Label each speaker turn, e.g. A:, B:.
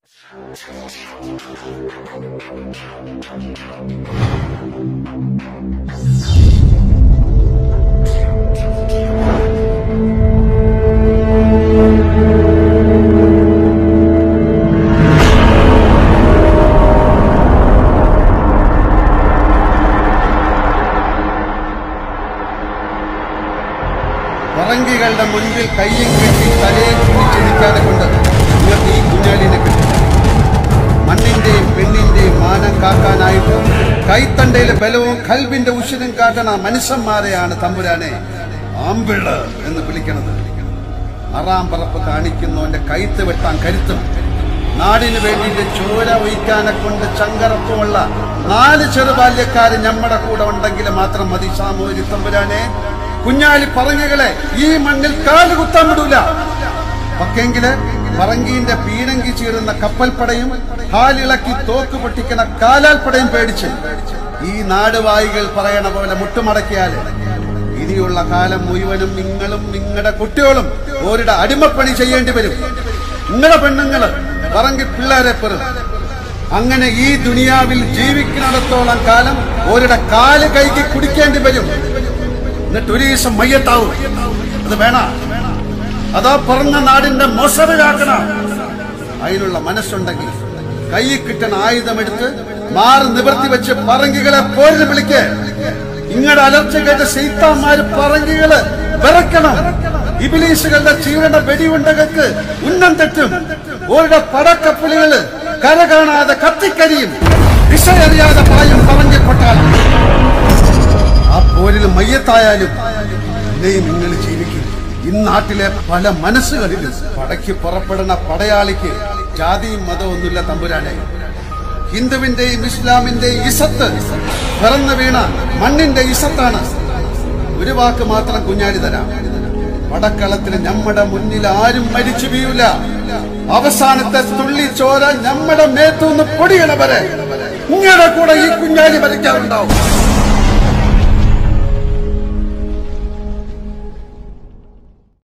A: പറങ്കികളുടെ മുൻപിൽ കയ്യും കെട്ടി തലയെ കുണിച്ചിരിക്കാതെ കൊണ്ട് നിങ്ങൾക്ക് ഈ കുഞ്ഞാലിനെ കിട്ടും മണ്ണിന്റെയും പെണ്ണിന്റെയും മാനം കാക്കാനായിട്ട് കൈത്തണ്ടയിലെ ബലവും കൽബിന്റെ ഉശിരും കാട്ടണ മനുഷ്യന്മാരെയാണ് തമ്പുരാനെ ആമ്പിള് എന്ന് വിളിക്കണത് അറാം പറപ്പ് കാണിക്കുന്നവന്റെ കൈത്ത് വെട്ടാൻ കരുത്തും നാടിന് വേണ്ടിയിട്ട് ചോര ഒഴിക്കാനെ കൊണ്ട് ചങ്കറപ്പുമുള്ള നാല് ചെറുബാല്യക്കാര് നമ്മുടെ കൂടെ ഉണ്ടെങ്കിൽ മാത്രം മതി സാമൂഹ്യ തമ്പുരാനെ കുഞ്ഞാലി പറഞ്ഞകളെ ഈ മണ്ണിൽ കാല് കുത്താൻ വിടൂല പക്കെങ്കില് പറങ്കീന്റെ പീരങ്കി ചീറുന്ന കപ്പൽപ്പടയും ഹാലിളക്കി തോക്ക് പൊട്ടിക്കണ കാലാൽപ്പടയും പേടിച്ച് ഈ നാടുവായികൾ പറയണ പോലെ മുട്ടുമടക്കിയാല് ഇനിയുള്ള കാലം മുഴുവനും നിങ്ങളും നിങ്ങളുടെ കുട്ടികളും ഓരുടെ അടിമപ്പണി ചെയ്യേണ്ടി വരും നിങ്ങളുടെ പെണ്ണുങ്ങള് പറങ്കി പിള്ളേരെ പെറും അങ്ങനെ ഈ ദുനിയാവിൽ ജീവിക്കുന്നിടത്തോളം കാലം ഓരുടെ കാല് കൈക്ക് കുടിക്കേണ്ടി വരും എന്നിട്ട് ഒരു ദിവസം മയ്യത്താവും അത് വേണ അതാ പറഞ്ഞ നാടിന്റെ മൊസറ് കാക്കണ അതിനുള്ള മനസ്സുണ്ടെങ്കിൽ കൈ കിട്ടണ ആയുധമെടുത്ത് മാറി നിവർത്തി വെച്ച് പറങ്കികളെ പോരിന് വിളിക്ക് ഇങ്ങടെ അലർച്ച കേട്ട സൈത്താന്മാര് പറങ്കികള് വിറക്കണം ഇബിലീസുകളുടെ ചീവണ വെടിയുണ്ടകൾക്ക് ഉന്നം തെറ്റും ഓരുടെ പടക്കപ്പുലികള് കര കാണാതെ കത്തിക്കരിയും ദിശയറിയാതെ പായും പറങ്കിക്കൊട്ടാലും ആ പോരിൽ മയ്യത്തായാലും ഇന്നെയും നിങ്ങൾ ജീവിക്കും ഇന്നാട്ടിലെ പല മനസ്സുകളിലും പടയ്ക്ക് പുറപ്പെടുന്ന പടയാളിക്ക് ജാതിയും മതമൊന്നുമില്ല തമ്പുരാനെ ഹിന്ദുവിന്റെയും ഇസ്ലാമിന്റെയും ഇസത്ത് പിറന്നു വീണ മണ്ണിന്റെ ഇസത്താണ് ഒരു വാക്ക് മാത്രം കുഞ്ഞാലി തരാം പടക്കളത്തിൽ നമ്മുടെ മുന്നിൽ ആരും മരിച്ചു വീയൂല അവസാനത്തെ തുള്ളി ചോര നമ്മുടെ മേത്തുനിന്ന് പൊടിയണ വരെ നിങ്ങളുടെ കൂടെ ഈ കുഞ്ഞാലി മരിക്കാറുണ്ടാവും